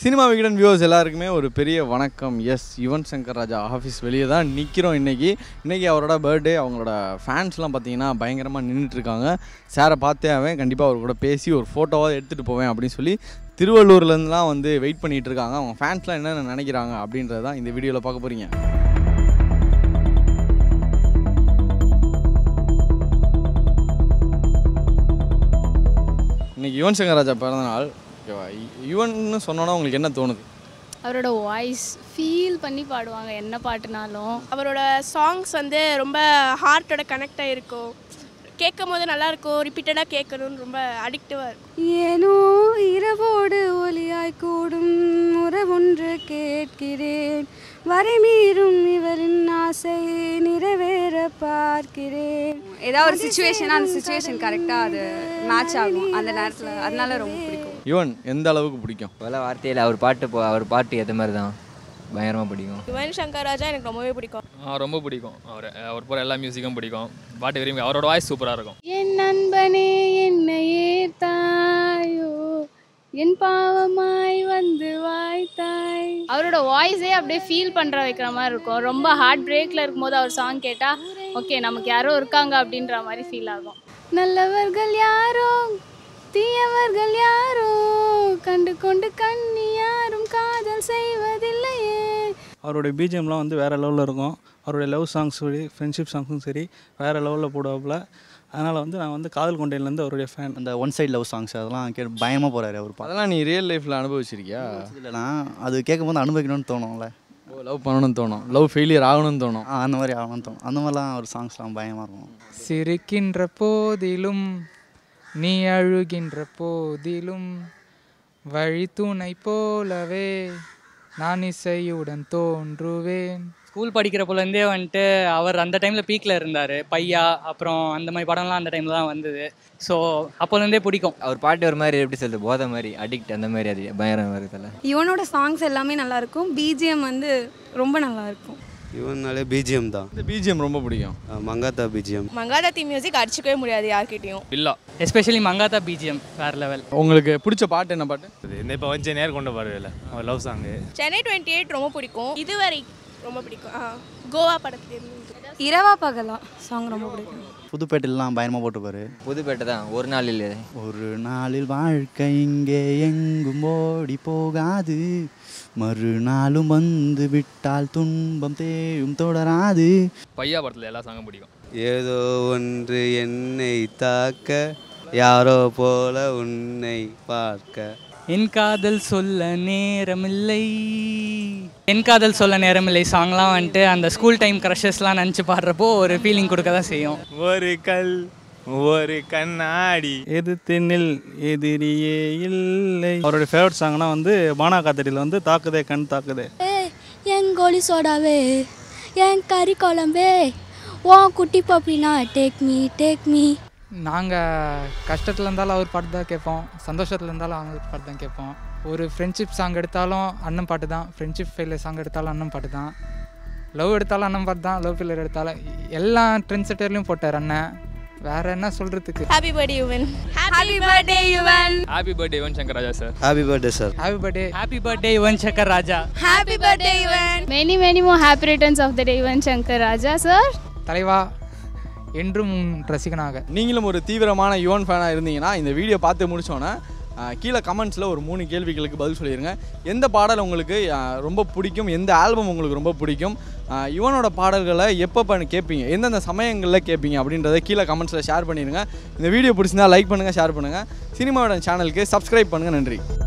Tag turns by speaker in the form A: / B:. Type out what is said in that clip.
A: cinema Vikatan viewers எல்லாருக்குமே ஒரு பெரிய வணக்கம் எஸ் யுவன் சங்கர் ராஜா ஆஃபீஸ் வெளியே தான் நிற்கிறோம் இன்றைக்கி இன்றைக்கி அவரோட பர்த்டே அவங்களோட ஃபேன்ஸ்லாம் பார்த்தீங்கன்னா பயங்கரமாக நின்றுட்டு இருக்காங்க சாரை பார்த்தே அவன் கண்டிப்பாக அவர் கூட பேசி ஒரு ஃபோட்டோவாக எடுத்துகிட்டு போவேன் அப்படின்னு சொல்லி திருவள்ளூர்லேருந்துலாம் வந்து வெயிட் பண்ணிகிட்டு இருக்காங்க அவங்க ஃபேன்ஸ்லாம் என்னென்ன நினைக்கிறாங்க அப்படின்றது தான் இந்த வீடியோவில் பார்க்க போகிறீங்க இன்னைக்கு யுவன் சங்கர் ராஜா பிறந்த நாள் ஓகேவா யுவன்னு சொன்னோன்னா உங்களுக்கு என்ன தோணுது
B: அவரோட வாய்ஸ் ஃபீல் பண்ணி பாடுவாங்க என்ன பாட்டுனாலும்
C: அவரோட சாங்ஸ் வந்து ரொம்ப ஹார்ட்டோட கனெக்ட் ஆகிருக்கும் கேட்கும் போது நல்லா இருக்கும் ரிப்பீட்டடாக கேட்கணும்னு ரொம்ப அடிக்டிவாக இருக்கும்
D: ஏனோ இரவோடு ஒளியாய் கூடும் உறவொன்று கேட்கிறேன் வரை மீறும் இவரின் ஆசை நிறைவேற பார்க்கிறேன் ஏதாவது ஒரு சுச்சுவேஷன் அந்த சுச்சுவேஷன் கரெக்டாக அது மேட்ச் ஆகும் அந்த நேரத்தில் அதனால ரொம்ப பிடிக்கும்
A: யுவன் எந்த அளவுக்கு பிடிக்கும்
E: பல வார்த்தையில் அவர் பாட்டு போ அவர் பாட்டு ஏற்ற மாதிரி தான் பயங்கரமாக பிடிக்கும்
C: யுவன் சங்கர் ராஜா எனக்கு ரொம்பவே பிடிக்கும்
F: ஆ ரொம்ப பிடிக்கும் அவர் அவர் போகிற எல்லா மியூசிக்கும் பிடிக்கும் பாட்டு விரும்பி அவரோட வாய்ஸ் சூப்பராக இருக்கும்
B: என் நண்பனே என்னை ஏத்தாயோ என் பாவமாய் வந்து வாய்த்தாய் அவரோட வாய்ஸே அப்படியே ஃபீல் பண்ணுற வைக்கிற மாதிரி இருக்கும் ரொம்ப ஹார்ட் பிரேக்கில் இருக்கும்போது அவர் சாங் கேட்டால் ஓகே நமக்கு யாரோ இருக்காங்க அப்படின்ற மாதிரி ஃபீல் ஆகும் நல்லவர்கள் யாரோ தீயவர்கள் யாரோ கண்டு கொண்டு கண்ணி யாரும் காதல் செய்வதில்லையே
G: அவருடைய பிஜிஎம்லாம் வந்து வேறு லெவலில் இருக்கும் அவருடைய லவ் சாங்ஸ் சரி ஃப்ரெண்ட்ஷிப் சாங்ஸும் சரி வேறு லெவலில் போடுவாப்புல அதனால் வந்து நான் வந்து காதல் கொண்டையிலேருந்து அவருடைய ஃபேன்
H: அந்த ஒன் சைடு லவ் சாங்ஸ் அதெல்லாம் கேட்டு பயமாக போகிறாரு அவர் பாட்டு
A: அதெல்லாம் நீ ரியல் லைஃப்பில் அனுபவிச்சிருக்கியா
H: இல்லைனா அது கேட்கும்போது அனுபவிக்கணும்னு தோணும்ல
A: ஓ லவ் பண்ணணும்னு தோணும் லவ் ஃபெயிலியர் ஆகணும்னு தோணும்
H: ஆ, அந்த மாதிரி ஆகணும்னு தோணும் அந்த மாதிரிலாம் ஒரு சாங்ஸ்லாம் பயமாக இருக்கும்
I: சிரிக்கின்ற போதிலும் நீ அழுகின்ற போதிலும் வழி துணை போலவே நான் இசையுடன் தோன்றுவேன்
J: ஸ்கூல் படிக்கிறப்போலேருந்தே வந்துட்டு அவர் அந்த டைமில் பீக்கில் இருந்தார் பையா அப்புறம் அந்த மாதிரி படம்லாம் அந்த டைமில் தான் வந்தது ஸோ அப்போலேருந்தே பிடிக்கும்
E: அவர் பாட்டு ஒரு மாதிரி எப்படி சொல்றது போதை மாதிரி அடிக்ட் அந்த மாதிரி அது பயங்கரம் வருதில்ல
D: இவனோட சாங்ஸ் எல்லாமே நல்லா இருக்கும் பிஜிஎம் வந்து ரொம்ப நல்லா இருக்கும்
K: இவனாலே பிஜிஎம் தான்
A: இந்த பிஜிஎம் ரொம்ப பிடிக்கும்
K: மங்காத்தா பிஜிஎம்
C: மங்காதாத்தி மியூசிக் அடிச்சுக்கவே முடியாது யார்கிட்டயும்
F: இல்லா
J: எஸ்பெஷலி மங்காத்தா பிஜிஎம் வேறு லெவல்
A: உங்களுக்கு பிடிச்ச பாட்டு என்ன பாட்டு
F: இந்த இப்போ வந்து நேர் கொண்டு வரவில்லை அவர் love song
C: Chennai twenty eight ரொம்ப பிடிக்கும் இதுவரை ரொம்ப பிடிக்கும் ஆ கோவா படத்துலேருந்து
D: இரவா பகலா சாங் ரொம்ப பிடிக்கும்
H: புதுப்பேட்டையிலாம் பயமாக போட்டுப்பாரு
E: புதுப்பேட்டை தான் ஒரு நாள் இல்லை
H: ஒரு நாளில் வாழ்க்கை இங்கே எங்கும் ஓடி போகாது மறுநாளும் வந்து விட்டால் துன்பம் தேயும் தொடராது
F: பையா படத்தில் எல்லா சாங்கும் பிடிக்கும்
K: ஏதோ ஒன்று என்னை தாக்க யாரோ போல உன்னை பார்க்க
J: என் காதல் சொல்ல நேரமில்லை என் காதல் சொல்ல நேரமில்லை சாங்லாம் வந்துட்டு அந்த ஸ்கூல் டைம் க்ரஷஸ்லாம் நினச்சி பாடுறப்போ ஒரு ஃபீலிங் கொடுக்க தான் செய்யும்
F: ஒரு கல் ஒரு கண்ணாடி
G: எது தென்னில் எதிரியே இல்லை அவருடைய ஃபேவரட் சாங்னா வந்து பானா காத்தடியில் வந்து தாக்குதே கண் தாக்குதே
B: என் கோலி சோடாவே என் கறி குழம்பே ஓ குட்டி பப்பினா டேக் மீ டேக் மீ
I: நாங்கள் கஷ்டத்தில் இருந்தாலும் அவர் பாட்டு தான் கேட்போம் சந்தோஷத்தில் இருந்தாலும் அவங்க பாட்டு தான் கேட்போம் ஒரு ஃப்ரெண்ட்ஷிப் சாங் எடுத்தாலும் அண்ணன் பாட்டு தான் ஃப்ரெண்ட்ஷிப் ஃபெயிலியர் சாங் எடுத்தாலும் அண்ணன் பாட்டு தான் லவ் எடுத்தாலும் அண்ணன் பாட்டு தான் லவ் ஃபெயிலியர் எடுத்தாலும் எல்லா ட்ரெண்ட் செட்டர்லையும் போட்டார் அண்ணன் வேற என்ன சொல்கிறதுக்கு
C: happy birthday Yuvan
D: happy birthday Yuvan
F: happy birthday Yuvan Shankar Raja sir
K: happy birthday sir
I: happy birthday
J: happy birthday Yuvan Shankar Raja
C: happy birthday Yuvan
B: many many more happy returns of the day Yuvan Shankar Raja sir
I: தலைவா என்றும் உன் ரசிகனாக
A: நீங்களும் ஒரு தீவிரமான யுவன் ஃபேனாக இருந்தீங்கன்னா இந்த வீடியோ பார்த்து முடிச்சோன்னே ஆஹ், கீழே கமெண்ட்ஸில் ஒரு மூணு கேள்விகளுக்கு பதில் சொல்லிடுங்க எந்த பாடல் உங்களுக்கு ஆஹ், ரொம்ப பிடிக்கும் எந்த ஆல்பம் உங்களுக்கு ரொம்ப பிடிக்கும் ஆஹ், யுவனோட பாடல்களை எப்போ பண்ணி கேட்பீங்க எந்தெந்த சமயங்களில் கேட்பீங்க அப்படின்றத கீழே கமெண்ட்ஸில் ஷேர் பண்ணிடுங்க இந்த வீடியோ பிடிச்சிருந்தா லைக் பண்ணுங்கள் ஷேர் பண்ணுங்கள் சினிமாவோட சேனலுக்கு சப்ஸ்கிரைப் பண்ணுங்கள் நன்றி